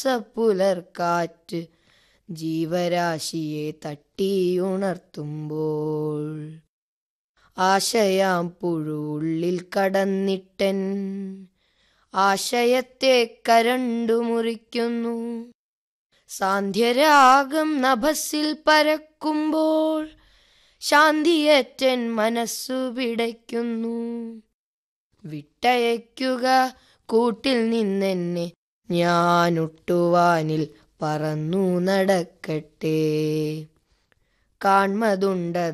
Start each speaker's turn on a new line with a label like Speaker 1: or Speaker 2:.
Speaker 1: സപ്പുലർക്കാറ്റ് ജീവരാശിയെ തട്ടിയുണർത്തുമ്പോൾ ആശയാം പുഴുള്ളിൽ കടന്നിട്ടൻ ആശയത്തെ കരണ്ടു മുറിക്കുന്നു സാന്ധ്യരാഗം നഭസിൽ പരക്കുമ്പോൾ ശാന്തിയറ്റൻ മനസ്സു പിടയ്ക്കുന്നു വിട്ടയയ്ക്കുക കൂട്ടിൽ നിന്നെന്നെ ഞാനൊട്ടുവാനിൽ പറന്നു നടക്കട്ടെ കാൺമതുണ്ട